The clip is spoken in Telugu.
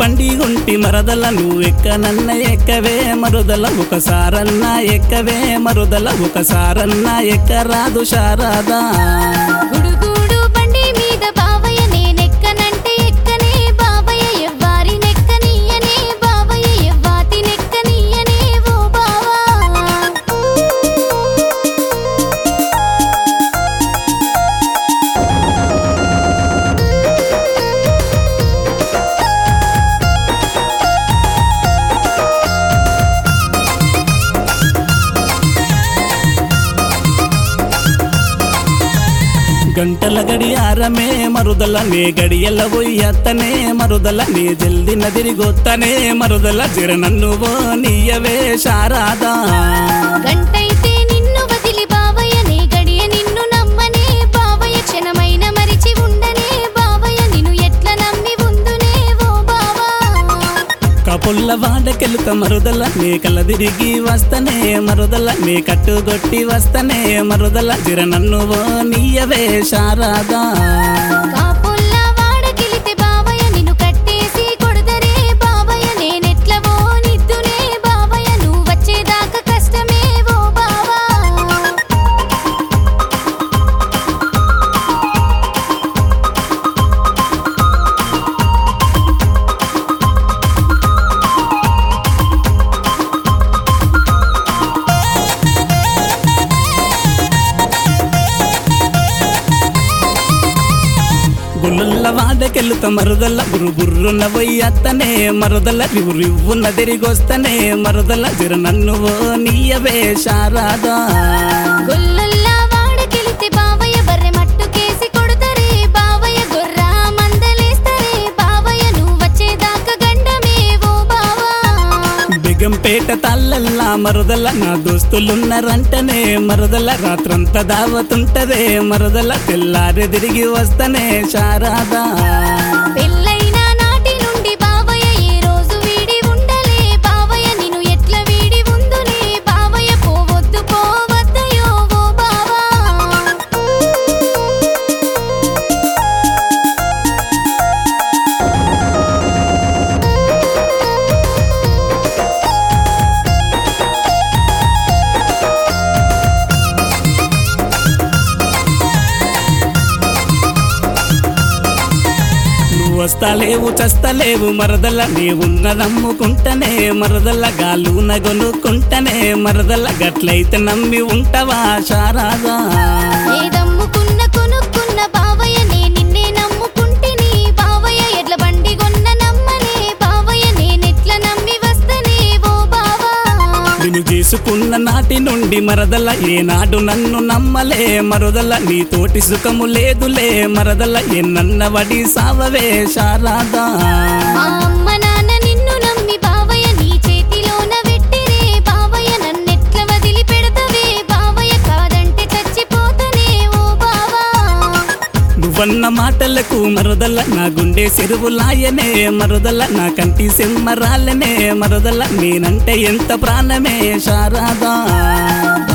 బండి గుంటి మరదల నువ్వు ఎక్కనన్న ఎక్కవే మరుదల ఒకసారన్న ఎక్కవే మరుదల ఒకసారన్న ఎక్కరాదు శారదా గుడుగూడు బండి మీద బావయ్య నేనెక్కనంటే ఎక్కనే బావయ్య ఎవ్వారి నెక్కనీయనే బావయ్య ఎవ్వాతి నెక్కనీయనే ఓ బావా గంటల గడియారమే మరుదల నే గడియల పోయత్తనే మరుదల నీ జల్ది నదిరిగొత్తనే మరుదల జర నన్ను ఓ నీయవే శారదా గంటైతే నిన్ను వదిలి బావయ్య నే గడియ నిన్ను నమ్మనే బావయ్య క్షణమైన మరిచి ఉండనే బావయ్య నిన్ను ఎట్ల నమ్మి ఉందునే ఓ బావా కపుల్ల వాడకెలుత మరుదల నే కలదిరిగి వస్తనే మరుదల నే కట్టుగొట్టి వస్తనే మరుదల జర నన్ను ఓ నీయవే శారదా కాపుల్ల వాడకిలితే బావయ్య నిన్ను కట్టేసి కొడదరే బావయ్య నేనెట్లవో నిద్దునే బావయ్య నువ్వు వచ్చేదాకా కష్టమే ఓ బావా గుళ్ళ వాడకెలుత మరుదల బుర్రు బుర్రున్న పోయత్తనే మరుదల రివ్వు రివ్వున్న తిరిగొస్తనే మరుదల జర నన్ను ఓ నీయవే శారదా గొల్లల్లా వాడకిలితే బావయ్య బర్రె మట్టుకేసి కొడతరే బావయ్య గొర్రా మందలేస్తరే బావయ్య నువ్వు వచ్చేదాకా గండమే ఓ బావా బెగంపేట తల్లల్లా మరుదల నా దోస్తులున్నారంటనే మరుదల రాత్రంతా దావతుంటదే మరుదల తెల్లారి తిరిగి వస్తనే శారదా పెళ్ళైన నాటి నుండి బావయ్య ఏ రోజు వీడి ఉండలే బావయ్య నిన్ను ఎట్ల వీడి ఉందులే బావయ్య పోవద్దు పోవద్దయో ఓ బావా నువ్వు వస్తలేవు చస్తలేవు మరదల నీ ఉన్న నమ్ముకుంటనే మరదల గాలు నగొనుకుంటనే మరదల గట్లయితే నమ్మి ఉంటవా శారదా ఏదమ్ముకున్న కొనుక్కున్న బావయ్య నే నిన్నే నమ్ముకుంటిని బావయ్య ఎడ్ల బండి కొన్న నమ్మలే బావయ్య నేనెట్ల నమ్మి వస్తనే ఓ బావా నిన్ను చేసుకున్న నాటి నుండి మరదల ఏనాడు నన్ను నమ్మలే మరదల నీతోటి సుఖము లేదులే మరదల ఎన్నన్న వడి సావవే శారదా మా అమ్మ నాన్న నిన్ను నమ్మి బావయ్య నీ చేతిలోన పెట్టిరే బావయ్య నన్నెట్ల వదిలి పెడతవే బావయ్య కాదంటే చచ్చిపోతనే ఓ బావా నువ్వన్న మాటలకు మరదల నా గుండె చెరువులాయనే మరదల నా కంటి సెమ్మరాలనే మరదల నేనంటే ఎంత ప్రాణమే శారదా